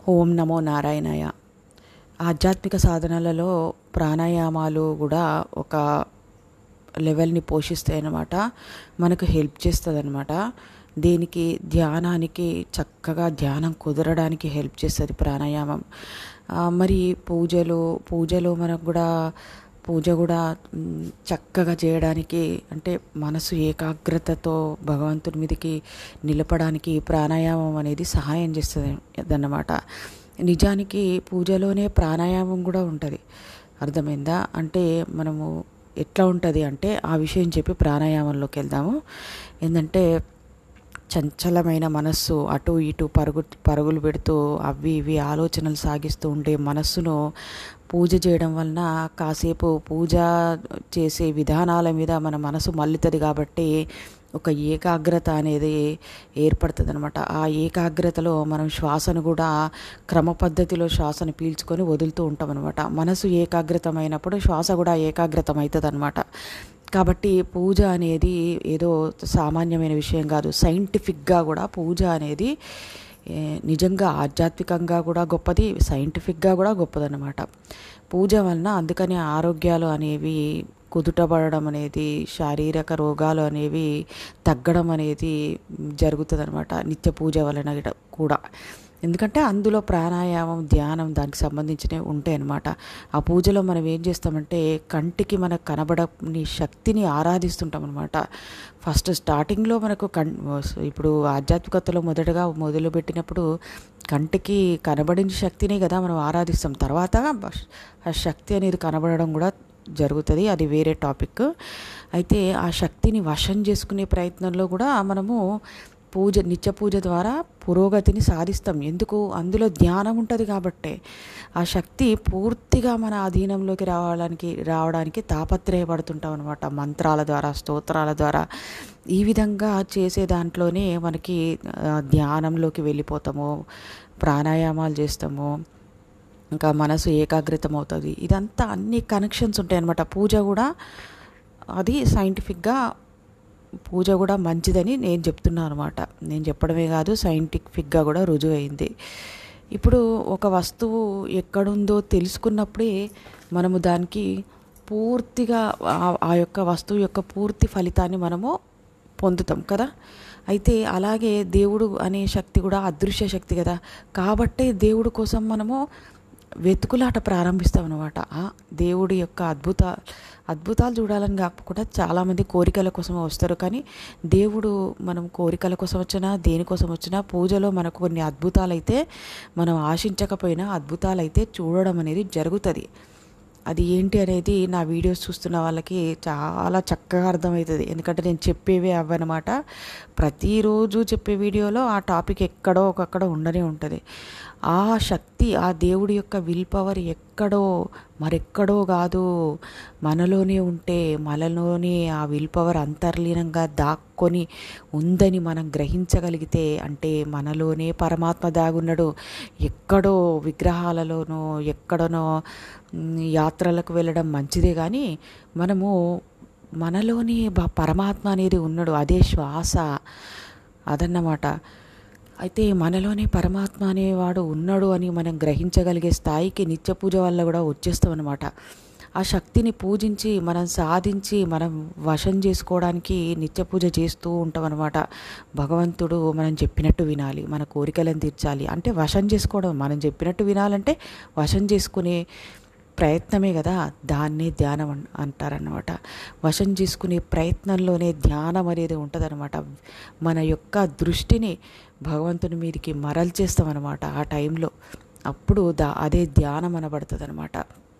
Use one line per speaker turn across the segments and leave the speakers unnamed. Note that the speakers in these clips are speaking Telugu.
ఓం నమో నారాయణాయ ఆధ్యాత్మిక సాధనలలో ప్రాణాయామాలు కూడా ఒక లెవెల్ని పోషిస్తాయి అన్నమాట మనకు హెల్ప్ చేస్తుంది అనమాట దేనికి ధ్యానానికి చక్కగా ధ్యానం కుదరడానికి హెల్ప్ చేస్తుంది ప్రాణాయామం ఆ, మరి పూజలు పూజలు మనకు కూడా పూజ కూడా మ్, చక్కగా చేయడానికి అంటే మనసు ఏకాగ్రతతో భగవంతుడి మీదకి నిలపడానికి ప్రాణాయామం అనేది సహాయం చేస్తుంది అన్నమాట నిజానికి పూజలోనే ప్రాణాయామం కూడా ఉంటుంది అర్థమైందా అంటే మనము ఎట్లా ఉంటుంది అంటే ఆ విషయం చెప్పి ప్రాణాయామంలోకి వెళ్దాము ఏంటంటే చంచలమైన మనస్సు అటు ఇటు పరుగు పరుగులు పెడుతూ అవి ఇవి ఆలోచనలు సాగిస్తూ ఉండే మనస్సును పూజ చేయడం వలన కాసేపు పూజ చేసే విధానాల మీద మన మనసు మల్లుతుంది కాబట్టి ఒక ఏకాగ్రత అనేది ఏర్పడుతుంది అనమాట ఆ ఏకాగ్రతలో మనం శ్వాసను కూడా క్రమ పద్ధతిలో శ్వాసను పీల్చుకొని వదులుతూ ఉంటాం అనమాట మనసు ఏకాగ్రతమైనప్పుడు శ్వాస కూడా ఏకాగ్రతం అవుతుంది అనమాట కాబట్టి పూజ అనేది ఏదో సామాన్యమైన విషయం కాదు సైంటిఫిక్గా కూడా పూజ అనేది ఏ, నిజంగా ఆధ్యాత్మికంగా కూడా గొప్పది సైంటిఫిక్గా కూడా గొప్పదన్నమాట పూజ వలన అందుకని ఆరోగ్యాలు అనేవి కుదుటపడడం అనేది శారీరక రోగాలు అనేవి తగ్గడం అనేది జరుగుతుంది అనమాట నిత్య పూజ వలన గిట- కూడా ఎందుకంటే అందులో ప్రాణాయామం ధ్యానం దానికి సంబంధించినవి ఉంటాయి అన్నమాట ఆ పూజలో మనం ఏం చేస్తామంటే కంటికి మనకు కనబడని శక్తిని ఆరాధిస్తుంటాం అనమాట ఫస్ట్ స్టార్టింగ్లో మనకు కన్ ఇప్పుడు ఆధ్యాత్మికతలో మొదటగా మొదలుపెట్టినప్పుడు కంటికి కనబడిన శక్తినే కదా మనం ఆరాధిస్తాం తర్వాత ఆ శక్తి అనేది కనబడడం కూడా జరుగుతుంది అది వేరే టాపిక్ అయితే ఆ శక్తిని వశం చేసుకునే ప్రయత్నంలో కూడా మనము పూజ నిత్య పూజ ద్వారా పురోగతిని సాధిస్తాం ఎందుకు అందులో ధ్యానం ఉంటుంది కాబట్టే ఆ శక్తి పూర్తిగా మన అధీనంలోకి రావడానికి రావడానికి తాపత్రయపడుతుంటాం అనమాట మంత్రాల ద్వారా స్తోత్రాల ద్వారా ఈ విధంగా చేసే దాంట్లోనే మనకి ఆ, ధ్యానంలోకి వెళ్ళిపోతాము ప్రాణాయామాలు చేస్తాము ఇంకా మనసు ఏకాగ్రతం అవుతుంది ఇదంతా అన్ని కనెక్షన్స్ ఉంటాయి అన్నమాట పూజ కూడా అది సైంటిఫిక్గా పూజ కూడా మంచిదని నేను చెప్తున్నాను అనమాట నేను చెప్పడమే కాదు సైంటిఫిక్గా కూడా రుజువైంది ఇప్పుడు ఒక వస్తువు ఎక్కడుందో తెలుసుకున్నప్పుడే మనము దానికి పూర్తిగా ఆ- ఆ యొక్క వస్తువు యొక్క పూర్తి ఫలితాన్ని మనము పొందుతాం కదా అయితే అలాగే దేవుడు అనే శక్తి కూడా అదృశ్య శక్తి కదా కాబట్టే దేవుడు కోసం మనము వెతుకులాట ప్రారంభిస్తాం అనమాట ఆ దేవుడి యొక్క అద్భుత అద్భుతాలు చూడాలని కాకుండా చాలామంది కోరికల కోసం వస్తారు కానీ దేవుడు మనం కోరికల కోసం వచ్చినా దేనికోసం వచ్చినా పూజలో మనకు కొన్ని అద్భుతాలు అయితే మనం ఆశించకపోయినా అద్భుతాలు అయితే చూడడం అనేది జరుగుతుంది అది ఏంటి అనేది నా వీడియోస్ చూస్తున్న వాళ్ళకి చాలా చక్కగా అర్థమవుతుంది ఎందుకంటే నేను చెప్పేవే అవ్వనమాట ప్రతిరోజు చెప్పే వీడియోలో ఆ టాపిక్ ఎక్కడో ఒకక్కడ ఉండనే ఉంటుంది ఆ శక్తి ఆ దేవుడి యొక్క విల్ పవర్ ఎక్కడో మరెక్కడో కాదు మనలోనే ఉంటే మనలోనే ఆ విల్ పవర్ అంతర్లీనంగా దాక్కొని ఉందని మనం గ్రహించగలిగితే అంటే మనలోనే పరమాత్మ దాగున్నాడు ఎక్కడో విగ్రహాలలోనో ఎక్కడనో మ్, యాత్రలకు వెళ్ళడం మంచిదే కానీ మనము మనలోనే బ- పరమాత్మ అనేది ఉన్నాడు అదే శ్వాస అదన్నమాట అయితే మనలోనే పరమాత్మ అనేవాడు ఉన్నాడు అని మనం గ్రహించగలిగే స్థాయికి నిత్య పూజ వల్ల కూడా వచ్చేస్తాం అనమాట ఆ శక్తిని పూజించి మనం సాధించి మనం వశం చేసుకోవడానికి నిత్య పూజ చేస్తూ ఉంటాం అనమాట భగవంతుడు మనం చెప్పినట్టు వినాలి మన కోరికలను తీర్చాలి అంటే వశం చేసుకోవడం మనం చెప్పినట్టు వినాలంటే వశం చేసుకునే ప్రయత్నమే కదా దాన్నే ధ్యానం అన్- అంటారన్నమాట వశం చేసుకునే ప్రయత్నంలోనే ధ్యానం అనేది ఉంటుందన్నమాట మన యొక్క దృష్టిని భగవంతుని మీదకి మరల్చేస్తామన్నమాట ఆ టైంలో అప్పుడు దా అదే ధ్యానం అనబడుతుంది అనమాట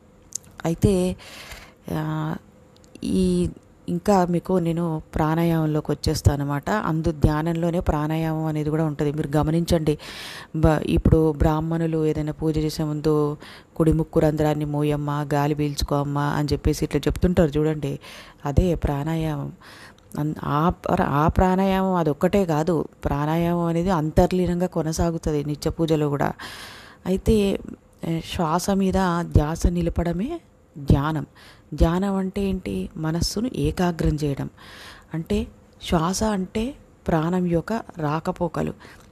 అయితే ఆ, ఈ ఇంకా మీకు నేను ప్రాణాయామంలోకి వచ్చేస్తాను అనమాట అందు ధ్యానంలోనే ప్రాణాయామం అనేది కూడా ఉంటుంది మీరు గమనించండి బ ఇప్పుడు బ్రాహ్మణులు ఏదైనా పూజ చేసే ముందు కుడి ముక్కు రంధ్రాన్ని మోయమ్మ గాలి పీల్చుకో అమ్మ అని చెప్పేసి ఇట్లా చెప్తుంటారు చూడండి అదే ప్రాణాయామం అన్- ఆ ప్ర- ఆ ప్రాణాయామం అది ఒక్కటే కాదు ప్రాణాయామం అనేది అంతర్లీనంగా కొనసాగుతుంది నిత్య పూజలో కూడా అయితే ఏ, శ్వాస మీద ధ్యాస నిలపడమే ధ్యానం ధ్యానం అంటే ఏంటి మనస్సును ఏకాగ్రం చేయడం అంటే శ్వాస అంటే ప్రాణం యొక్క రాకపోకలు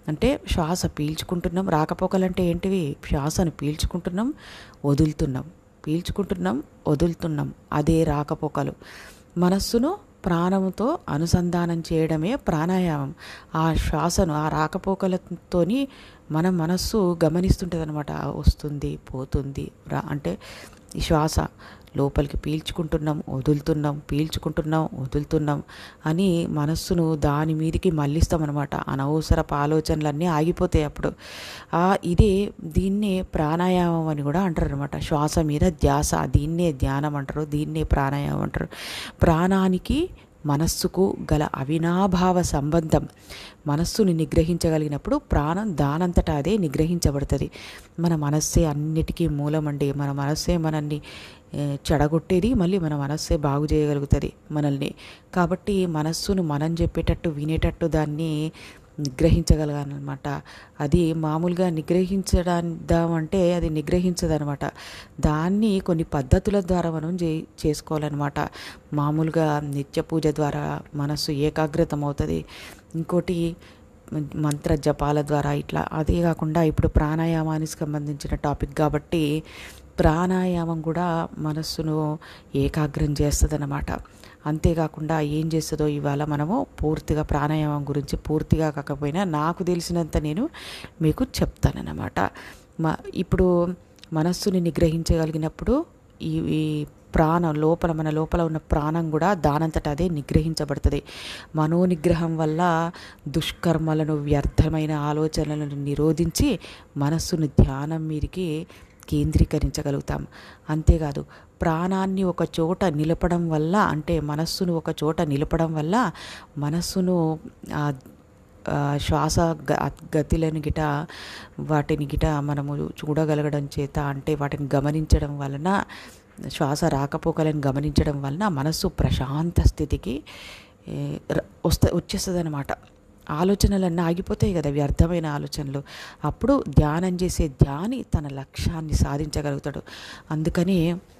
అంటే శ్వాస పీల్చుకుంటున్నాం రాకపోకలంటే ఏంటివి శ్వాసను పీల్చుకుంటున్నాం వదులుతున్నాం పీల్చుకుంటున్నాం వదులుతున్నాం అదే రాకపోకలు మనస్సును ప్రాణముతో అనుసంధానం చేయడమే ప్రాణాయామం ఆ శ్వాసను ఆ రాకపోకలతోని మన మనస్సు గమనిస్తుంటుంది అనమాట వస్తుంది పోతుంది రా అంటే ఈ శ్వాస లోపలికి పీల్చుకుంటున్నాం వదులుతున్నాం పీల్చుకుంటున్నాం వదులుతున్నాం అని మనస్సును దాని మీదికి మళ్ళిస్తామన్నమాట అనవసరపు ఆలోచనలన్నీ ఆగిపోతాయి అప్పుడు ఆ ఇదే దీన్నే ప్రాణాయామం అని కూడా అంటారు అనమాట శ్వాస మీద ధ్యాస దీన్నే ధ్యానం అంటారు దీన్నే ప్రాణాయామం అంటారు ప్రాణానికి మనస్సుకు గల అవినాభావ సంబంధం మనస్సుని నిగ్రహించగలిగినప్పుడు ప్రాణం దానంతటా అదే నిగ్రహించబడుతుంది మన మనస్సే అన్నిటికీ మూలమండి మన మనస్సే మనల్ని చెడగొట్టేది మళ్ళీ మన మనస్సే బాగు చేయగలుగుతుంది మనల్ని కాబట్టి మనస్సును మనం చెప్పేటట్టు వినేటట్టు దాన్ని నిగ్రహించగలగాలన్నమాట అది మామూలుగా నిగ్రహించడామంటే అది నిగ్రహించదనమాట దాన్ని కొన్ని పద్ధతుల ద్వారా మనం చే చేసుకోవాలన్నమాట మామూలుగా నిత్య పూజ ద్వారా మనస్సు ఏకాగ్రతం అవుతుంది ఇంకోటి మంత్ర జపాల ద్వారా ఇట్లా అదే కాకుండా ఇప్పుడు ప్రాణాయామానికి సంబంధించిన టాపిక్ కాబట్టి ప్రాణాయామం కూడా మనస్సును ఏకాగ్రం చేస్తుంది అన్నమాట అంతేకాకుండా ఏం చేస్తుందో ఇవాళ మనము పూర్తిగా ప్రాణాయామం గురించి పూర్తిగా కాకపోయినా నాకు తెలిసినంత నేను మీకు చెప్తానన్నమాట మా ఇప్పుడు మనస్సుని నిగ్రహించగలిగినప్పుడు ఈ ఈ ప్రాణం లోపల మన లోపల ఉన్న ప్రాణం కూడా దానంతట అదే నిగ్రహించబడుతుంది మనోనిగ్రహం వల్ల దుష్కర్మలను వ్యర్థమైన ఆలోచనలను నిరోధించి మనస్సును ధ్యానం మీరికి కేంద్రీకరించగలుగుతాం అంతేకాదు ప్రాణాన్ని ఒక చోట నిలపడం వల్ల అంటే మనస్సును ఒక చోట నిలపడం వల్ల మనస్సును శ్వాస గతిలను గిట వాటిని గిట మనము చూడగలగడం చేత అంటే వాటిని గమనించడం వలన శ్వాస రాకపోకలను గమనించడం వలన మనస్సు ప్రశాంత స్థితికి వస్త వచ్చేస్తుంది అనమాట ఆలోచనలన్నీ ఆగిపోతాయి కదా వ్యర్థమైన ఆలోచనలు అప్పుడు ధ్యానం చేసే ధ్యాని తన లక్ష్యాన్ని సాధించగలుగుతాడు అందుకని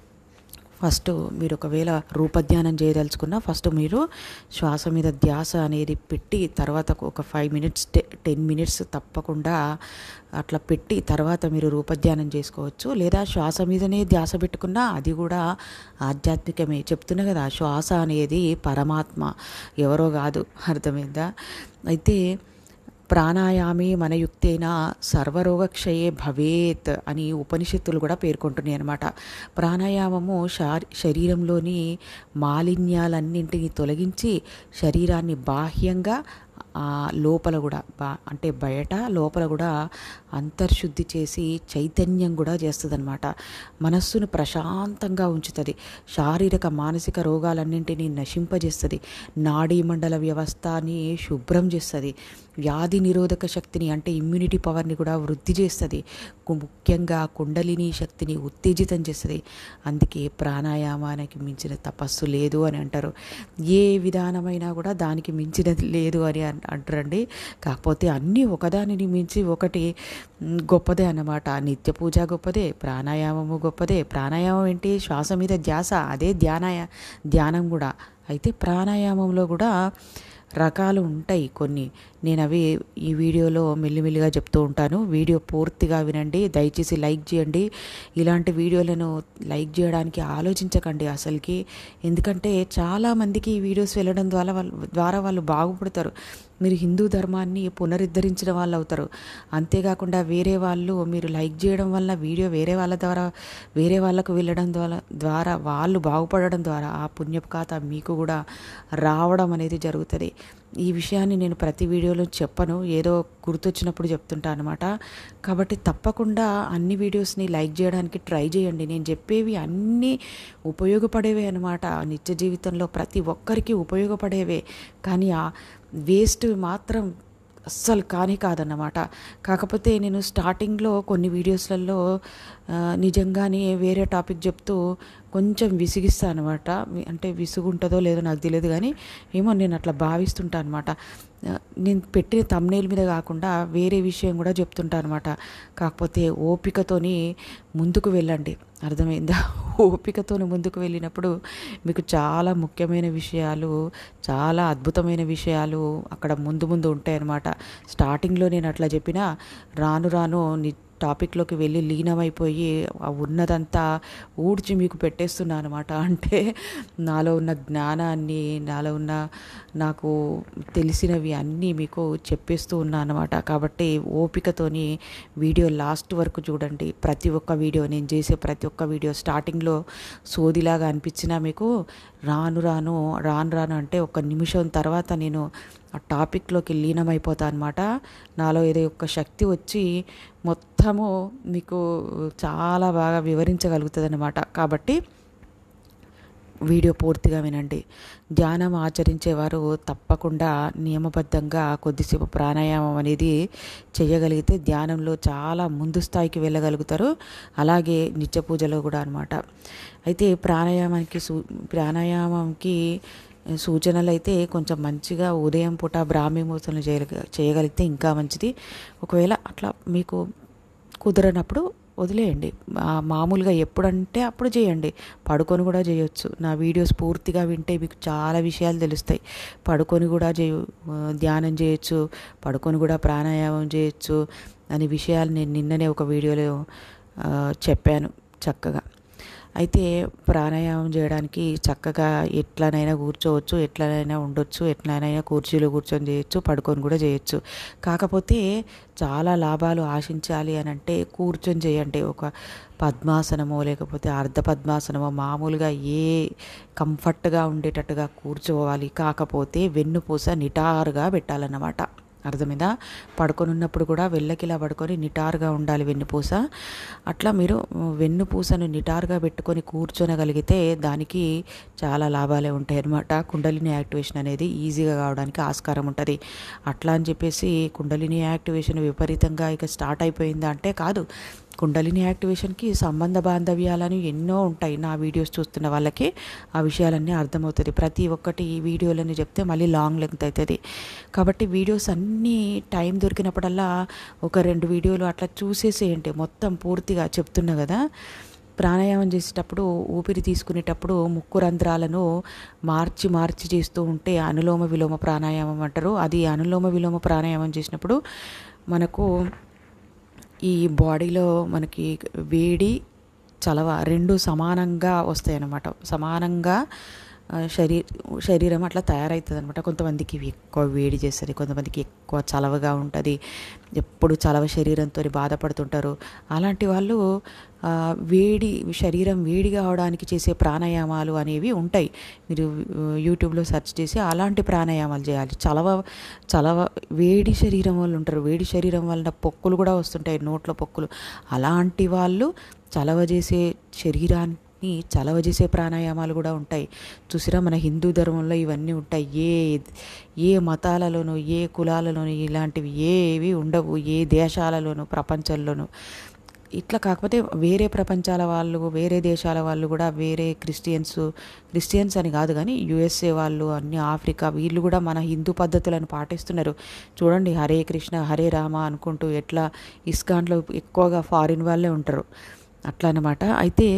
ఫస్ట్ మీరు ఒకవేళ రూపధ్యానం చేయదలుచుకున్నా ఫస్ట్ మీరు శ్వాస మీద ధ్యాస అనేది పెట్టి తర్వాత ఒక ఫైవ్ మినిట్స్ టెన్ మినిట్స్ తప్పకుండా అట్లా పెట్టి తర్వాత మీరు రూపధ్యానం చేసుకోవచ్చు లేదా శ్వాస మీదనే ధ్యాస పెట్టుకున్నా అది కూడా ఆధ్యాత్మికమే చెప్తున్నా కదా శ్వాస అనేది పరమాత్మ ఎవరో కాదు అర్థమైందా అయితే ప్రాణాయామే మనయుక్తేన సర్వరోగక్షయే భవేత్ అని ఉపనిషత్తులు కూడా పేర్కొంటున్నాయి అనమాట ప్రాణాయామము శరీరంలోని మాలిన్యాలన్నింటినీ తొలగించి శరీరాన్ని బాహ్యంగా లోపల కూడా బా అంటే బయట లోపల కూడా అంతర్శుద్ధి చేసి చైతన్యం కూడా చేస్తుంది మనస్సును ప్రశాంతంగా ఉంచుతుంది శారీరక మానసిక రోగాలన్నింటినీ నశింపజేస్తుంది నాడీ మండల వ్యవస్థని శుభ్రం చేస్తుంది వ్యాధి నిరోధక శక్తిని అంటే ఇమ్యూనిటీ పవర్ని కూడా వృద్ధి చేస్తుంది ముఖ్యంగా కుండలిని శక్తిని ఉత్తేజితం చేస్తుంది అందుకే ప్రాణాయామానికి మించిన తపస్సు లేదు అని అంటారు ఏ విధానమైనా కూడా దానికి మించినది లేదు అని అంటారండి కాకపోతే అన్నీ ఒకదానిని మించి ఒకటి గొప్పదే అన్నమాట నిత్య పూజ గొప్పదే ప్రాణాయామము గొప్పదే ప్రాణాయామం ఏంటి శ్వాస మీద ధ్యాస అదే ధ్యానాయ ధ్యానం కూడా అయితే ప్రాణాయామంలో కూడా రకాలు ఉంటాయి కొన్ని నేను అవి ఈ వీడియోలో మెల్లిమెల్లిగా చెప్తూ ఉంటాను వీడియో పూర్తిగా వినండి దయచేసి లైక్ చేయండి ఇలాంటి వీడియోలను లైక్ చేయడానికి ఆలోచించకండి అసలుకి ఎందుకంటే చాలామందికి ఈ వీడియోస్ వెళ్ళడం ద్వారా వాళ్ళు ద్వారా వాళ్ళు బాగుపడతారు మీరు హిందూ ధర్మాన్ని పునరుద్ధరించిన వాళ్ళు అవుతారు అంతేకాకుండా వేరే వాళ్ళు మీరు లైక్ చేయడం వల్ల వీడియో వేరే వాళ్ళ ద్వారా వేరే వాళ్ళకు వెళ్ళడం ద్వారా ద్వారా వాళ్ళు బాగుపడడం ద్వారా ఆ పుణ్యపు ఖాతా మీకు కూడా రావడం అనేది జరుగుతుంది ఈ విషయాన్ని నేను ప్రతి వీడియోలో చెప్పను ఏదో గుర్తొచ్చినప్పుడు చెప్తుంటా అనమాట కాబట్టి తప్పకుండా అన్ని వీడియోస్ని లైక్ చేయడానికి ట్రై చేయండి నేను చెప్పేవి అన్నీ ఉపయోగపడేవే అనమాట నిత్య జీవితంలో ప్రతి ఒక్కరికి ఉపయోగపడేవే కానీ ఆ వేస్ట్ మాత్రం అస్సలు కానీ కాదన్నమాట కాకపోతే నేను స్టార్టింగ్లో కొన్ని వీడియోస్లలో నిజంగానే వేరే టాపిక్ చెప్తూ కొంచెం విసిగిస్తా అనమాట అంటే విసుగుంటుందో లేదో నాకు తెలియదు కానీ ఏమో నేను అట్లా భావిస్తుంటా అనమాట నేను పెట్టిన తమ్నేల్ మీద కాకుండా వేరే విషయం కూడా చెప్తుంటా అనమాట కాకపోతే ఓపికతోని ముందుకు వెళ్ళండి అర్థమైందా ఓపికతో ముందుకు వెళ్ళినప్పుడు మీకు చాలా ముఖ్యమైన విషయాలు చాలా అద్భుతమైన విషయాలు అక్కడ ముందు ముందు ఉంటాయి అన్నమాట స్టార్టింగ్లో నేను అట్లా చెప్పినా రాను రాను ని టాపిక్లోకి వెళ్ళి లీనమైపోయి ఆ ఉన్నదంతా ఊడ్చి మీకు పెట్టేస్తున్నా అనమాట అంటే నాలో ఉన్న జ్ఞానాన్ని నాలో ఉన్న నాకు తెలిసినవి అన్నీ మీకు చెప్పేస్తూ ఉన్నా అనమాట కాబట్టి ఓపికతోని వీడియో లాస్ట్ వరకు చూడండి ప్రతి ఒక్క వీడియో నేను చేసే ప్రతి ఒక్క వీడియో స్టార్టింగ్లో సోదిలాగా అనిపించినా మీకు రాను రాను రాను రాను అంటే ఒక నిమిషం తర్వాత నేను ఆ టాపిక్లోకి లీనమైపోతా అనమాట నాలో ఏదో ఒక శక్తి వచ్చి మొత్తము మీకు చాలా బాగా వివరించగలుగుతుంది అనమాట కాబట్టి వీడియో పూర్తిగా వినండి ధ్యానం ఆచరించేవారు తప్పకుండా నియమబద్ధంగా కొద్దిసేపు ప్రాణాయామం అనేది చేయగలిగితే ధ్యానంలో చాలా ముందు స్థాయికి వెళ్ళగలుగుతారు అలాగే నిత్య పూజలో కూడా అనమాట అయితే ప్రాణాయామానికి సూ ప్రాణాయామంకి సూచనలు అయితే కొంచెం మంచిగా ఉదయం పూట బ్రాహ్మీ ముహూర్తంలో చేయగ చేయగలిగితే ఇంకా మంచిది ఒకవేళ అట్లా మీకు కుదరనప్పుడు వదిలేయండి మామూలుగా ఎప్పుడంటే అప్పుడు చేయండి పడుకొని కూడా చేయొచ్చు నా వీడియోస్ పూర్తిగా వింటే మీకు చాలా విషయాలు తెలుస్తాయి పడుకొని కూడా చేయ ధ్యానం చేయొచ్చు పడుకొని కూడా ప్రాణాయామం చేయొచ్చు అనే విషయాలు నేను నిన్ననే ఒక వీడియోలో చెప్పాను చక్కగా అయితే ప్రాణాయామం చేయడానికి చక్కగా ఎట్లనైనా కూర్చోవచ్చు ఎట్లనైనా ఉండొచ్చు ఎట్లనైనా కుర్చీలో కూర్చొని చేయొచ్చు పడుకొని కూడా చేయొచ్చు కాకపోతే చాలా లాభాలు ఆశించాలి అని అంటే కూర్చొని చేయండి ఒక పద్మాసనమో లేకపోతే అర్ధ పద్మాసనమో మామూలుగా ఏ కంఫర్ట్గా ఉండేటట్టుగా కూర్చోవాలి కాకపోతే వెన్నుపూస నిటారుగా పెట్టాలన్నమాట అర్థమైందా పడుకొని ఉన్నప్పుడు కూడా వెళ్ళకిలా పడుకొని నిటారుగా ఉండాలి వెన్నుపూస అట్లా మీరు వెన్నుపూసను నిటారుగా పెట్టుకొని కూర్చోనగలిగితే దానికి చాలా లాభాలే ఉంటాయి అన్నమాట కుండలిని యాక్టివేషన్ అనేది ఈజీగా కావడానికి ఆస్కారం ఉంటుంది అట్లా అని చెప్పేసి కుండలిని యాక్టివేషన్ విపరీతంగా ఇక స్టార్ట్ అయిపోయిందా అంటే కాదు కుండలిని యాక్టివేషన్కి సంబంధ బాంధవ్యాలని ఎన్నో ఉంటాయి నా వీడియోస్ చూస్తున్న వాళ్ళకి ఆ విషయాలన్నీ అర్థమవుతుంది ప్రతి ఒక్కటి ఈ వీడియోలని చెప్తే మళ్ళీ లాంగ్ లెంగ్త్ అవుతుంది కాబట్టి వీడియోస్ అన్నీ టైం దొరికినప్పుడల్లా ఒక రెండు వీడియోలు అట్లా చూసేసేయండి మొత్తం పూర్తిగా చెప్తున్నా కదా ప్రాణాయామం చేసేటప్పుడు ఊపిరి తీసుకునేటప్పుడు ముక్కు రంధ్రాలను మార్చి మార్చి చేస్తూ ఉంటే అనులోమ విలోమ ప్రాణాయామం అంటారు అది అనులోమ విలోమ ప్రాణాయామం చేసినప్పుడు మనకు ఈ బాడీలో మనకి వేడి చలవ రెండు సమానంగా వస్తాయి అన్నమాట సమానంగా శరీ శరీరం అట్లా తయారవుతుంది అనమాట కొంతమందికి ఎక్కువ వేడి చేస్తుంది కొంతమందికి ఎక్కువ చలవగా ఉంటుంది ఎప్పుడు చలవ శరీరంతో బాధపడుతుంటారు అలాంటి వాళ్ళు వేడి శరీరం వేడి కావడానికి చేసే ప్రాణాయామాలు అనేవి ఉంటాయి మీరు యూట్యూబ్లో సెర్చ్ చేసి అలాంటి ప్రాణాయామాలు చేయాలి చలవ చలవ వేడి శరీరం వాళ్ళు ఉంటారు వేడి శరీరం వలన పొక్కులు కూడా వస్తుంటాయి నోట్లో పొక్కులు అలాంటి వాళ్ళు చలవ చేసే శరీరాన్ని ని చలవ చేసే ప్రాణాయామాలు కూడా ఉంటాయి చూసిరా మన హిందూ ధర్మంలో ఇవన్నీ ఉంటాయి ఏ ఏ మతాలలోనూ ఏ కులాలలోనూ ఇలాంటివి ఏవి ఉండవు ఏ దేశాలలోనూ ప్రపంచంలోనూ ఇట్లా కాకపోతే వేరే ప్రపంచాల వాళ్ళు వేరే దేశాల వాళ్ళు కూడా వేరే క్రిస్టియన్స్ క్రిస్టియన్స్ అని కాదు కానీ యుఎస్ఏ వాళ్ళు అన్ని ఆఫ్రికా వీళ్ళు కూడా మన హిందూ పద్ధతులను పాటిస్తున్నారు చూడండి హరే కృష్ణ హరే రామ అనుకుంటూ ఎట్లా ఇస్కాన్లో ఎక్కువగా ఫారిన్ వాళ్ళే ఉంటారు అట్లా అనమాట అయితే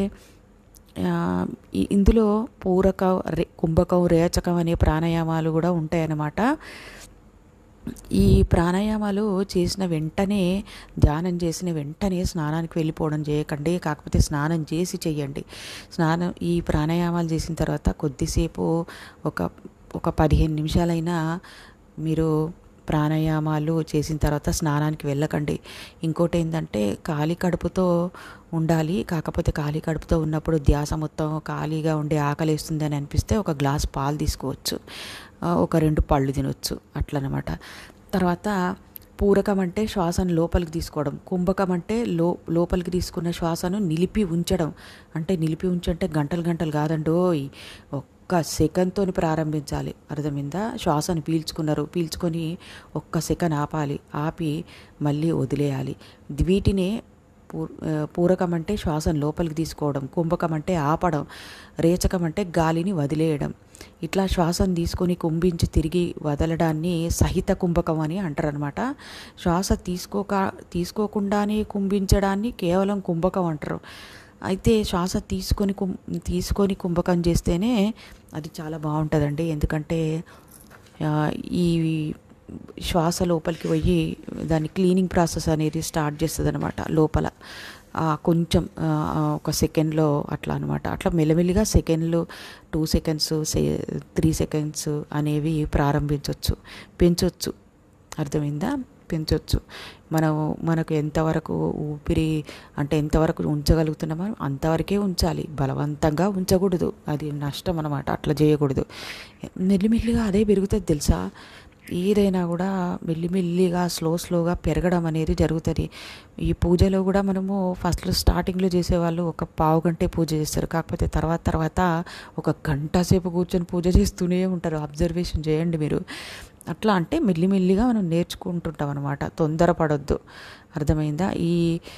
ఇందులో పూరక రే కుంభకం రేచకం అనే ప్రాణాయామాలు కూడా ఉంటాయన్నమాట ఈ ప్రాణాయామాలు చేసిన వెంటనే ధ్యానం చేసిన వెంటనే స్నానానికి వెళ్ళిపోవడం చేయకండి కాకపోతే స్నానం చేసి చెయ్యండి స్నానం ఈ ప్రాణాయామాలు చేసిన తర్వాత కొద్దిసేపు ఒక ఒక పదిహేను నిమిషాలైనా మీరు ప్రాణాయామాలు చేసిన తర్వాత స్నానానికి వెళ్ళకండి ఇంకోటి ఏంటంటే ఖాళీ కడుపుతో ఉండాలి కాకపోతే ఖాళీ కడుపుతో ఉన్నప్పుడు ధ్యాస మొత్తం ఖాళీగా ఉండి ఆకలి వేస్తుంది అని అనిపిస్తే ఒక గ్లాస్ పాలు తీసుకోవచ్చు ఒక రెండు పళ్ళు తినొచ్చు అట్లనమాట తర్వాత పూరకం అంటే శ్వాసను లోపలికి తీసుకోవడం కుంభకం అంటే లో లోపలికి తీసుకున్న శ్వాసను నిలిపి ఉంచడం అంటే నిలిపి ఉంచంటే గంటలు గంటలు కాదండోయ్ ఒక్క సెకండ్తో ప్రారంభించాలి అర్థమైందా శ్వాసను పీల్చుకున్నారు పీల్చుకొని ఒక్క సెకండ్ ఆపాలి ఆపి మళ్ళీ వదిలేయాలి వీటినే పూ పూరకం అంటే శ్వాసను లోపలికి తీసుకోవడం కుంభకం అంటే ఆపడం రేచకం అంటే గాలిని వదిలేయడం ఇట్లా శ్వాసను తీసుకొని కుంభించి తిరిగి వదలడాన్ని సహిత కుంభకం అని అంటారనమాట శ్వాస తీసుకోక తీసుకోకుండానే కుంభించడాన్ని కేవలం కుంభకం అంటారు అయితే శ్వాస తీసుకొని కుం తీసుకొని కుంభకం చేస్తేనే అది చాలా బాగుంటుందండి ఎందుకంటే ఆ, ఈ శ్వాస లోపలికి పోయి దాని క్లీనింగ్ ప్రాసెస్ అనేది స్టార్ట్ చేస్తుంది అనమాట లోపల ఆ, కొంచెం ఆ, ఒక సెకండ్లో అట్లా అనమాట అట్లా మెల్లమెల్లిగా సెకండ్లు టూ సెకండ్స్ సె త్రీ సెకండ్స్ అనేవి ప్రారంభించవచ్చు పెంచవచ్చు అర్థమైందా పెంచవచ్చు మనం మనకు ఎంతవరకు ఊపిరి అంటే ఎంతవరకు ఉంచగలుగుతున్నామో అంతవరకే ఉంచాలి బలవంతంగా ఉంచకూడదు అది నష్టం అనమాట అట్లా చేయకూడదు మెల్లిమెల్లిగా అదే పెరుగుతుంది తెలుసా ఏదైనా కూడా మెల్లిమెల్లిగా స్లో స్లోగా పెరగడం అనేది జరుగుతుంది ఈ పూజలో కూడా మనము ఫస్ట్లో స్టార్టింగ్లో చేసేవాళ్ళు ఒక పావు గంటే పూజ చేస్తారు కాకపోతే తర్వాత తర్వాత ఒక గంట సేపు కూర్చొని పూజ చేస్తూనే ఉంటారు అబ్జర్వేషన్ చేయండి మీరు అట్లా అంటే మెల్లిమెల్లిగా మనం నేర్చుకుంటుంటాం అనమాట తొందరపడొద్దు అర్థమైందా ఈ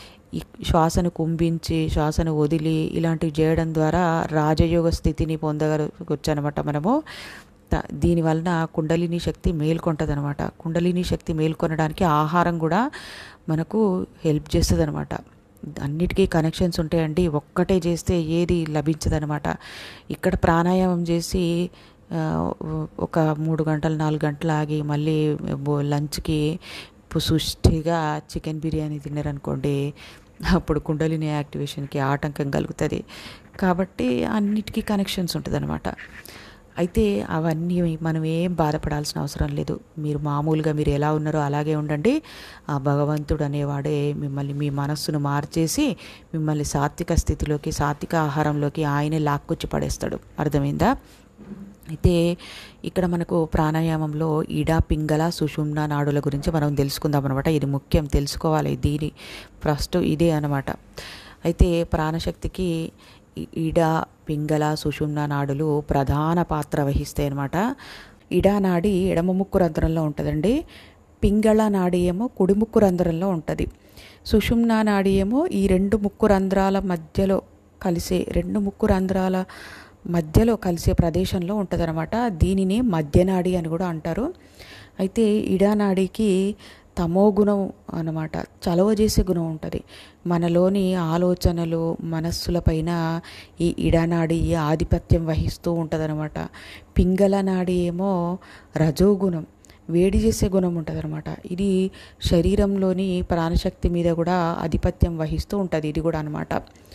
ఈ శ్వాసను కుంభించి శ్వాసను వదిలి ఇలాంటివి చేయడం ద్వారా రాజయోగ స్థితిని పొందగలగొచ్చు అనమాట మనము త- దీనివలన కుండలిని శక్తి మేల్కొంటుంది అనమాట కుండలిని శక్తి మేల్కొనడానికి ఆహారం కూడా మనకు హెల్ప్ చేస్తుంది అనమాట అన్నిటికీ కనెక్షన్స్ ఉంటాయండి ఒక్కటే చేస్తే ఏది లభించదనమాట ఇక్కడ ప్రాణాయామం చేసి ఆ, ఒక మూడు గంటలు నాలుగు గంటలు ఆగి మళ్ళీ బో- లంచ్కి పు- సుష్టిగా చికెన్ బిర్యానీ తిన్నారనుకోండి అప్పుడు కుండలిని యాక్టివేషన్కి ఆటంకం కలుగుతుంది కాబట్టి అన్నిటికీ కనెక్షన్స్ ఉంటుంది అయితే అవన్నీ మనం ఏం బాధపడాల్సిన అవసరం లేదు మీరు మామూలుగా మీరు ఎలా ఉన్నారో అలాగే ఉండండి ఆ భగవంతుడు అనేవాడే మిమ్మల్ని మీ మనస్సును మార్చేసి మిమ్మల్ని సాత్విక స్థితిలోకి సాత్విక ఆహారంలోకి ఆయనే లాక్కొచ్చి పడేస్తాడు అర్థమైందా అయితే ఇక్కడ మనకు ప్రాణాయామంలో ఇడా పింగళ సుషుమ్న నాడుల గురించి మనం తెలుసుకుందాం అనమాట ఇది ముఖ్యం తెలుసుకోవాలి దీని ఫస్ట్ ఇదే అనమాట అయితే ప్రాణశక్తికి ఈ ఇడా పింగళ సుషుమ్న నాడులు ప్రధాన పాత్ర వహిస్తాయి అనమాట ఇడా నాడి ఎడమ ముక్కు రంధ్రంలో ఉంటుందండి పింగళ నాడి ఏమో కుడి ముక్కు రంధ్రంలో ఉంటుంది సుషుమ్న నాడి ఏమో ఈ రెండు ముక్కు రంధ్రాల మధ్యలో కలిసే రెండు ముక్కు రంధ్రాల మధ్యలో కలిసే ప్రదేశంలో ఉంటుందన్నమాట దీనిని మధ్యనాడి అని కూడా అంటారు అయితే ఇడానాడికి తమో గుణం అన్నమాట చలవ చేసే గుణం ఉంటుంది మనలోని ఆలోచనలు మనస్సులపైన ఈ ఇడానాడి ఆధిపత్యం వహిస్తూ ఉంటుందన్నమాట పింగళ నాడి ఏమో రజోగుణం వేడి చేసే గుణం ఉంటుందన్నమాట ఇది శరీరంలోని ప్రాణశక్తి మీద కూడా ఆధిపత్యం వహిస్తూ ఉంటుంది ఇది కూడా అనమాట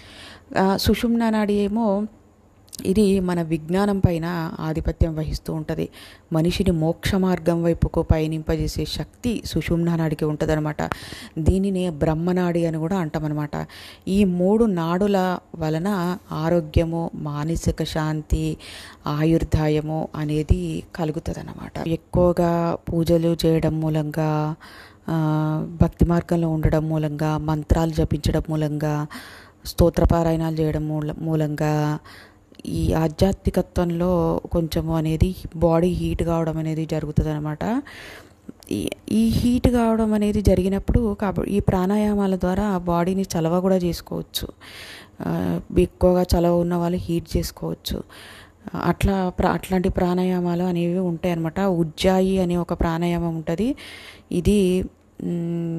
సుషుమ్న నాడి ఏమో ఇది మన విజ్ఞానం పైన ఆధిపత్యం వహిస్తూ ఉంటుంది మనిషిని మోక్ష మార్గం వైపుకు పయనింపజేసే శక్తి సుషుమ్న నాడికి ఉంటుందన్నమాట దీనిని బ్రహ్మనాడి అని కూడా అంటామన్నమాట ఈ మూడు నాడుల వలన ఆరోగ్యము మానసిక శాంతి ఆయుర్దాయము అనేది కలుగుతుంది ఎక్కువగా పూజలు చేయడం మూలంగా ఆ, భక్తి మార్గంలో ఉండడం మూలంగా మంత్రాలు జపించడం మూలంగా స్తోత్రపారాయణాలు చేయడం మూల మూలంగా ఈ ఆధ్యాత్మికత్వంలో కొంచెము అనేది బాడీ హీట్ కావడం అనేది జరుగుతుంది అనమాట ఈ ఈ హీట్ కావడం అనేది జరిగినప్పుడు కాబట్టి ఈ ప్రాణాయామాల ద్వారా బాడీని చలవ కూడా చేసుకోవచ్చు ఆ, ఎక్కువగా చలవ ఉన్న వాళ్ళు హీట్ చేసుకోవచ్చు అట్లా ప్ర అట్లాంటి ప్రాణాయామాలు అనేవి ఉంటాయి అన్నమాట ఉజ్జాయి అనే ఒక ప్రాణాయామం ఉంటుంది ఇది మ్,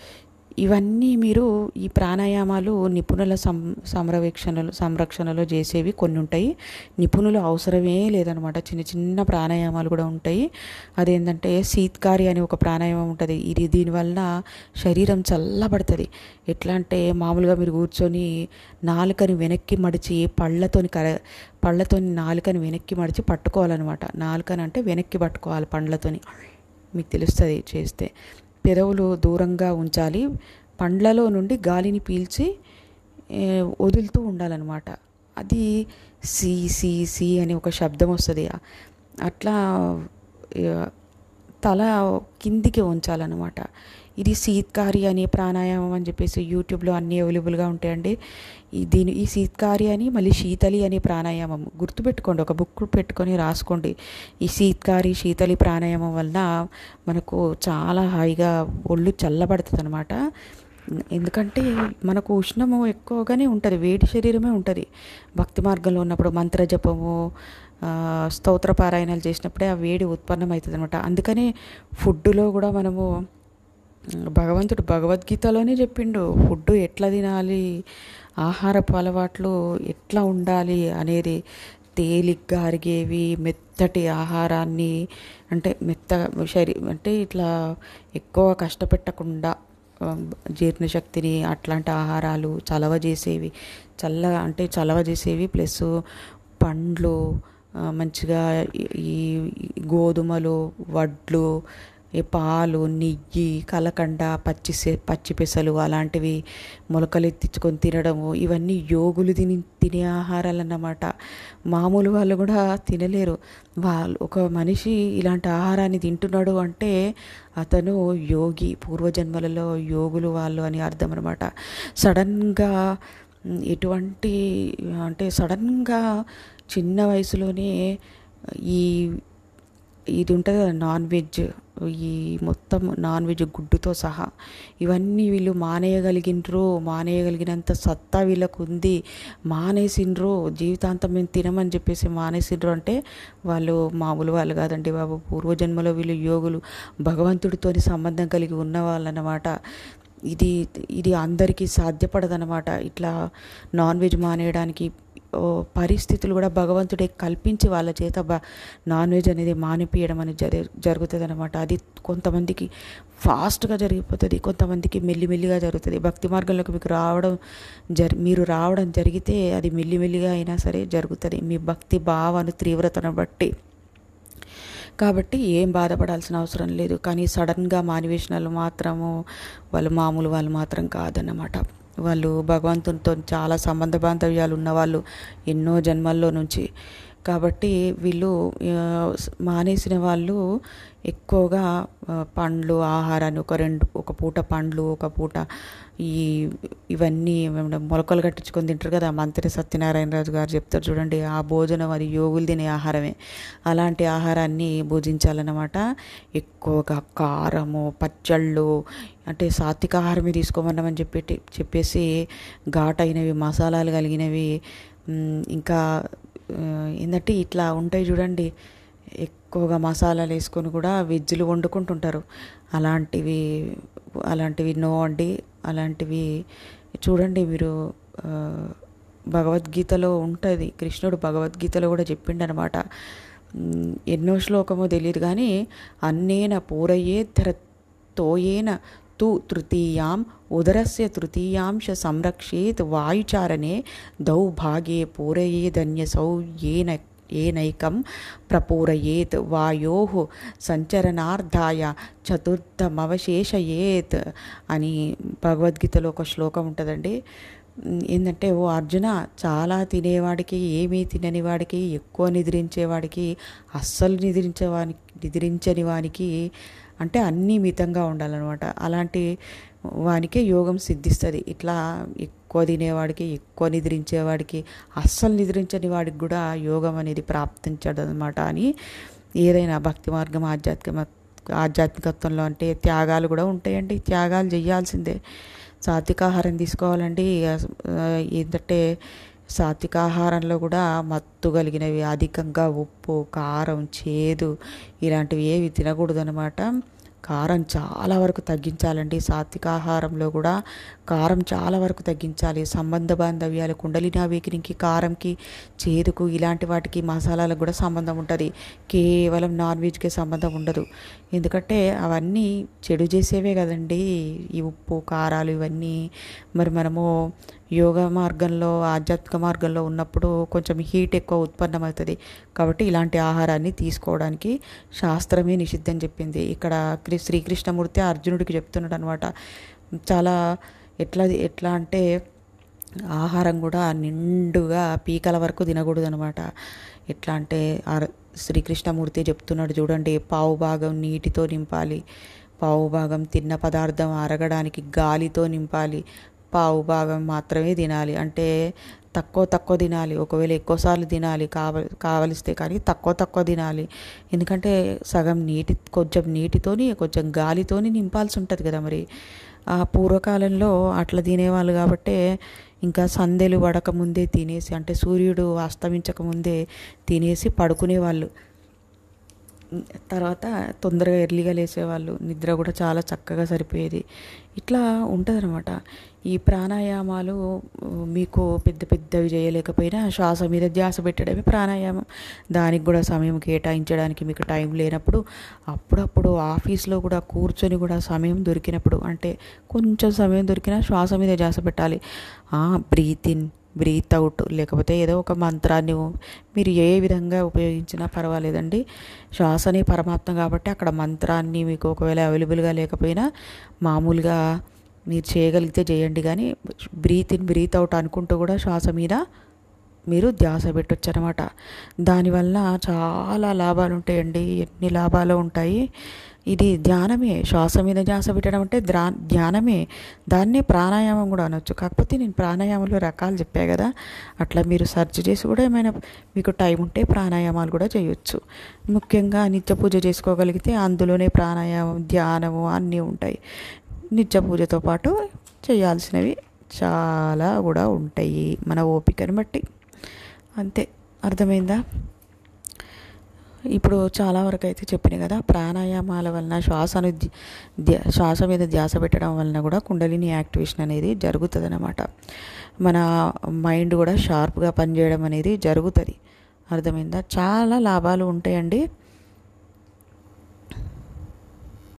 ఇవన్నీ మీరు ఈ ప్రాణాయామాలు నిపుణుల సం సంరక్షణలు సంరక్షణలో చేసేవి కొన్ని ఉంటాయి నిపుణులు అవసరమే లేదనమాట చిన్న చిన్న ప్రాణాయామాలు కూడా ఉంటాయి అదేంటంటే శీత్కారి అనే ఒక ప్రాణాయామం ఉంటుంది ఇది దీనివల్ల శరీరం చల్లబడుతుంది ఎట్లా అంటే మామూలుగా మీరు కూర్చొని నాలుకని వెనక్కి మడిచి పళ్ళతోని కర పళ్ళతోని నాలుకని వెనక్కి మడిచి పట్టుకోవాలన్నమాట నాలుకని అంటే వెనక్కి పట్టుకోవాలి పండ్లతోని మీకు తెలుస్తుంది చేస్తే పెదవులు దూరంగా ఉంచాలి పండ్లలో నుండి గాలిని పీల్చి ఏ, వదులుతూ ఉండాలన్నమాట అది సి సి సి అని ఒక శబ్దం వస్తుంది అట్లా ఏ, తల కిందికి ఉంచాలన్నమాట ఇది శీత్కారి అనే ప్రాణాయామం అని చెప్పేసి యూట్యూబ్లో అన్నీ అవైలబుల్గా ఉంటాయండి ఈ దీని ఈ శీత్కారి అని మళ్ళీ శీతలి అనే ప్రాణాయామం గుర్తుపెట్టుకోండి ఒక బుక్ పెట్టుకొని రాసుకోండి ఈ శీత్కారి శీతలి ప్రాణాయామం వలన మనకు చాలా హాయిగా ఒళ్ళు చల్లబడుతుంది అనమాట ఎందుకంటే మనకు ఉష్ణము ఎక్కువగానే ఉంటుంది వేడి శరీరమే ఉంటుంది భక్తి మార్గంలో ఉన్నప్పుడు మంత్ర జపము ఆ, స్తోత్ర పారాయణాలు చేసినప్పుడే ఆ వేడి ఉత్పన్నం అవుతుంది అనమాట అందుకనే ఫుడ్లో కూడా మనము భగవంతుడు భగవద్గీతలోనే చెప్పిండు ఫుడ్ ఎట్లా తినాలి ఆహారపు అలవాట్లు ఎట్లా ఉండాలి అనేది తేలిగ్గా అరిగేవి మెత్తటి ఆహారాన్ని అంటే మెత్తగా శరీ అంటే ఇట్లా ఎక్కువ కష్టపెట్టకుండా ఆ, జీర్ణశక్తిని అట్లాంటి ఆహారాలు చలవ చేసేవి చల్లగా అంటే చలవ చేసేవి ప్లస్ పండ్లు ఆ, మంచిగా ఈ ఈ గోధుమలు వడ్లు ఈ పాలు నెయ్యి కలకండ పచ్చి సె- పచ్చి పెసలు అలాంటివి మొలకలు ఎత్తించుకొని తినడము ఇవన్నీ యోగులు తిని తినే ఆహారాలు అన్నమాట మామూలు వాళ్ళు కూడా తినలేరు వాళ్ళు ఒక మనిషి ఇలాంటి ఆహారాన్ని తింటున్నాడు అంటే అతను యోగి పూర్వజన్మలలో యోగులు వాళ్ళు అని అర్థం అనమాట సడన్గా మ్, ఎటువంటి అంటే సడన్గా చిన్న వయసులోనే ఈ ఇది ఉంటుంది కదా నాన్ వెజ్ ఈ మొత్తం నాన్ వెజ్ గుడ్డుతో సహా ఇవన్నీ వీళ్ళు మానేయగలిగినరు మానేయగలిగినంత సత్తా వీళ్ళకు ఉంది మానేసిండ్రు జీవితాంతం మేము తినమని చెప్పేసి మానేసిండ్రు అంటే వాళ్ళు మామూలు వాళ్ళు కాదండి బాబు పూర్వజన్మలో వీళ్ళు యోగులు భగవంతుడితోని సంబంధం కలిగి ఉన్న వాళ్ళు అన్నమాట ఇది ఇది అందరికీ సాధ్యపడదన్నమాట ఇట్లా నాన్ వెజ్ మానేయడానికి ఓ పరిస్థితులు కూడా భగవంతుడే కల్పించి వాళ్ళ చేత బ నాన్ వెజ్ అనేది మానిపియడం అనేది జరి జరుగుతుంది అనమాట అది కొంతమందికి ఫాస్ట్గా జరిగిపోతుంది కొంతమందికి మెల్లిమెల్లిగా జరుగుతుంది భక్తి మార్గంలోకి మీకు రావడం జరి మీరు రావడం జరిగితే అది మెల్లిమెల్లిగా అయినా సరే జరుగుతుంది మీ భక్తి భావన తీవ్రతను బట్టి కాబట్టి ఏం బాధపడాల్సిన అవసరం లేదు కానీ సడన్గా మానివేషణలు మాత్రము వాళ్ళు మామూలు వాళ్ళు మాత్రం కాదన్నమాట వాళ్ళు భగవంతునితో చాలా సంబంధ బాంధవ్యాలు ఉన్నవాళ్ళు ఎన్నో జన్మల్లో నుంచి కాబట్టి వీళ్ళు ఆ, మానేసిన వాళ్ళు ఎక్కువగా ఆ, పండ్లు ఆహారాన్ని ఒక రెండు ఒక పూట పండ్లు ఒక పూట ఈ ఇవన్నీ ఏమన్నా మొలకలు కట్టించుకొని తింటారు కదా మంత్రి సత్యనారాయణరాజు గారు చెప్తారు చూడండి ఆ భోజనం అది యోగులు తినే ఆహారమే అలాంటి ఆహారాన్ని భుజించాలన్నమాట ఎక్కువగా కారము పచ్చళ్ళు అంటే సాత్విక ఆహారమే తీసుకోమన్నామని చెప్పి చెప్పేసి ఘాటైనవి మసాలాలు కలిగినవి మ్, ఇంకా ఆ, ఏంటంటే ఇట్లా ఉంటాయి చూడండి ఎక్కువగా మసాలాలు వేసుకొని కూడా వెజ్లు వండుకుంటుంటారు అలాంటివి అలాంటివి నో అండి అలాంటివి చూడండి మీరు ఆ, భగవద్గీతలో ఉంటుంది కృష్ణుడు భగవద్గీతలో కూడా చెప్పిండనమాట మ్, ఎన్నో శ్లోకమో తెలియదు కానీ అన్నేన పూరయేద్ధర తోయేన తు తృతీయాం ఉదరస్య తృతీయాంశ సంరక్షేత్ వాయుచారణే దౌభాగే పూరయేదన్యసౌ ఏన ఏనైకం ప్రపూరయేత్ వాయో సంచరణార్థాయ చతుర్థమవశేషయేత్ అని భగవద్గీతలో ఒక శ్లోకం ఉంటుందండి ఉమ్, ఏంటంటే ఓ అర్జున చాలా తినేవాడికి ఏమీ తినని వాడికి ఎక్కువ నిద్రించేవాడికి అస్సలు నిద్రించేవానికి నిద్రించని వానికి అంటే అన్నీ మితంగా ఉండాలన్నమాట అలాంటి వానికే యోగం సిద్ధిస్తుంది ఇట్లా ఎక్కువ తినేవాడికి ఎక్కువ నిద్రించేవాడికి అస్సలు నిద్రించని వాడికి కూడా యోగం అనేది ప్రాప్తించదు అనమాట అని ఏదైనా భక్తి మార్గం ఆధ్యాత్మిక ఆధ్యాత్మికత్వంలో అంటే త్యాగాలు కూడా ఉంటాయండి త్యాగాలు చేయాల్సిందే సాత్వికాహారం తీసుకోవాలండి ఆ, ఏంటంటే సాత్వికాహారంలో కూడా మత్తు కలిగినవి అధికంగా ఉప్పు కారం చేదు ఇలాంటివి ఏవి తినకూడదు అనమాట కారం చాలా వరకు తగ్గించాలండి సాత్వికాహారంలో కూడా కారం చాలా వరకు తగ్గించాలి సంబంధ బాంధవ్యాలు కుండలిని అవేకినికి కారంకి చేదుకు ఇలాంటి వాటికి మసాలాలకు కూడా సంబంధం ఉంటుంది కేవలం నాన్ వెజ్కి సంబంధం ఉండదు ఎందుకంటే అవన్నీ చెడు చేసేవే కదండి ఈ ఉప్పు కారాలు ఇవన్నీ మరి మనము యోగా మార్గంలో ఆధ్యాత్మిక మార్గంలో ఉన్నప్పుడు కొంచెం హీట్ ఎక్కువ ఉత్పన్నమవుతుంది కాబట్టి ఇలాంటి ఆహారాన్ని తీసుకోవడానికి శాస్త్రమే నిషిద్ధం చెప్పింది ఇక్కడ క్రి- శ్రీకృష్ణమూర్తి అర్జునుడికి చెప్తున్నాడు అనమాట చాలా ఎట్లా ఎట్లా అంటే ఆహారం కూడా నిండుగా పీకల వరకు తినకూడదు అనమాట ఎట్లా అంటే ఆర్- శ్రీకృష్ణమూర్తి చెప్తున్నాడు చూడండి పావు భాగం నీటితో నింపాలి పావు భాగం తిన్న పదార్థం అరగడానికి గాలితో నింపాలి పావు భాగం మాత్రమే తినాలి అంటే తక్కువ తక్కువ తినాలి ఒకవేళ ఎక్కువసార్లు తినాలి కావ కావలిస్తే కానీ తక్కువ తక్కువ తినాలి ఎందుకంటే సగం నీటి కొంచెం నీటితోని కొంచెం గాలితోని నింపాల్సి ఉంటుంది కదా మరి ఆ పూర్వకాలంలో అట్లా తినేవాళ్ళు కాబట్టే ఇంకా సందెలు పడక ముందే తినేసి అంటే సూర్యుడు అస్తమించక ముందే తినేసి పడుకునేవాళ్ళు తర్వాత తొందరగా ఎర్లీగా లేసేవాళ్ళు నిద్ర కూడా చాలా చక్కగా సరిపోయేది ఇట్లా ఉంటుందన్నమాట ఈ ప్రాణాయామాలు మీకు పెద్ద పెద్దవి చేయలేకపోయినా శ్వాస మీద ధ్యాస పెట్టడమే ప్రాణాయామం దానికి కూడా సమయం కేటాయించడానికి మీకు టైం లేనప్పుడు అప్పుడప్పుడు ఆఫీస్లో కూడా కూర్చొని కూడా సమయం దొరికినప్పుడు అంటే కొంచెం సమయం దొరికినా శ్వాస మీద ధ్యాస పెట్టాలి బ్రీత్ ఇన్ బ్రీత్ అవుట్ లేకపోతే ఏదో ఒక మంత్రాన్ని మీరు ఏ విధంగా ఉపయోగించినా పర్వాలేదండి శ్వాసనే పరమాత్మ కాబట్టి అక్కడ మంత్రాన్ని మీకు ఒకవేళ అవైలబుల్గా లేకపోయినా మామూలుగా మీరు చేయగలిగితే చేయండి కానీ బ్రీత్ ఇన్ బ్రీత్ అవుట్ అనుకుంటూ కూడా శ్వాస మీద మీరు ధ్యాస పెట్టొచ్చు అనమాట దానివల్ల చాలా లాభాలు ఉంటాయండి ఎన్ని లాభాలు ఉంటాయి ఇది ధ్యానమే శ్వాస మీద ధ్యాస పెట్టడం అంటే ధ్రా ధ్యానమే దాన్నే ప్రాణాయామం కూడా అనొచ్చు కాకపోతే నేను ప్రాణాయామంలో రకాలు చెప్పా కదా అట్లా మీరు సెర్చ్ చేసి కూడా ఏమైనా మీకు టైం ఉంటే ప్రాణాయామాలు కూడా చేయొచ్చు ముఖ్యంగా నిత్య పూజ చేసుకోగలిగితే అందులోనే ప్రాణాయామం ధ్యానము అన్నీ ఉంటాయి నిత్య పూజతో పాటు చేయాల్సినవి చాలా కూడా ఉంటాయి మన ఓపికని బట్టి అంతే అర్థమైందా ఇప్పుడు చాలా వరకు అయితే చెప్పినాయి కదా ప్రాణాయామాల వలన శ్వాసను శ్వాస మీద ధ్యాస పెట్టడం వలన కూడా కుండలిని యాక్టివేషన్ అనేది జరుగుతుంది అనమాట మన మైండ్ కూడా షార్ప్గా పనిచేయడం అనేది జరుగుతుంది అర్థమైందా చాలా లాభాలు ఉంటాయండి